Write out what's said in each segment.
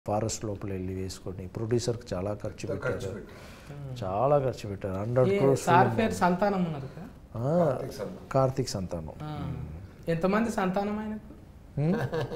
Forest లోపల వెళ్ళి వేసుకొని ప్రొడ్యూసర్కి చాలా ఖర్చు ఖర్చు పెట్టారు పెట్టి చాలా ఖర్చు పెట్టారు హండ్రెడ్ ఏ క్రోర్స్ సార్ పేరు సంతానం ఉన్నారు కదా కార్తీక్ సన్న. కార్తీక్ సంతానం ఆ. ఎంతమంది సంతానం ఆయనకు హ్మ్?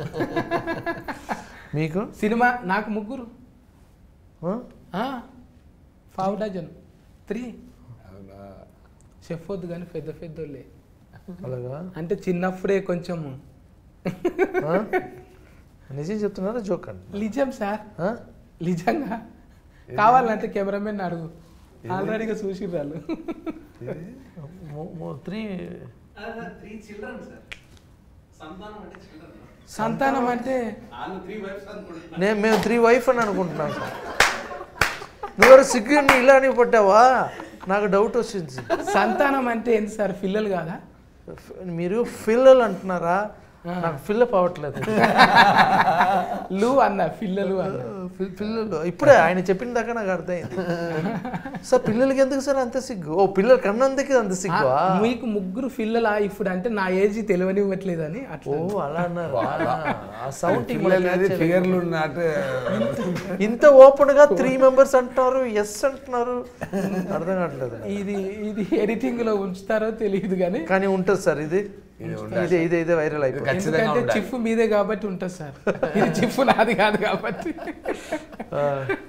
మీకు సినిమా నాకు ముగ్గురు ఆ? ఆ, పావు డజన్ త్రీ అవునా చెప్పొద్దు కానీ పెద్ద పెద్దోళ్ళే అలాగా అంటే చిన్నప్పుడే కొంచెం ఆ? నిజం చెప్తున్నారా జోక్ అండి నిజం సార్ ఆ? నిజంగా కావాలంటే కెమెరామెన్ అడుగు ఆల్రెడీగా చూసి వాళ్ళు మో- మో- త్రీ త్రీ చిల్డ్రన్ సార్ సంతానం అంటే చిల్డ్రన్ సంతానం అంటే వాళ్ళు త్రీ వైఫ్స్ అనుకుంటున్నారు నేను మేము త్రీ వైఫ్ అని అనుకుంటున్నాం సార్ నువ్వు సిగ్గు ఇలా అని పట్టావా నాకు డౌట్ వచ్చింది సంతానం అంటే ఏంటి సార్ పిల్లలు కాదా మీరు ఫిల్లలు అంటున్నారా నాకు ఫిల్లప్ అవ్వట్లేదు లు అన్న పిల్లలు అన్న ఫి- పిల్లలు ఇప్పుడే ఆయన చెప్పిన దాకా నాకు అర్థమైంది సార్ పిల్లలకి ఎందుకు సార్ అంత సిగ్గు ఓ పిల్లలు కన్నందుకే అంత సిగ్గు ఆ, మీకు ముగ్గురు పిల్లలా ఇప్పుడు అంటే నా ఏజ్ తెలియనివ్వట్లేదని ఓ అట్లా అలా అన్నారు ఆ సౌండ్ పిల్లలు అనేది ఫిగర్లు నాటే ఇంత ఓపెన్ గా త్రీ మెంబర్స్ అంటున్నారు ఎస్ అంటున్నారు అర్థం కావట్లేదు ఇది ఇది ఎడిటింగ్ లో ఉంచుతారో తెలియదు కానీ కానీ ఉంటుంది సార్ ఇది ఇది ఉండాలి. ఇదే ఇదే ఇదే వైరల్ అయిపోయింది ఖచ్చితంగా ఎందుకంటే ఉండాలి. చిఫ్ మీదే కాబట్టి ఉంటుంది సార్ ఇది చిఫ్ నాది కాదు కాబట్టి ఆ,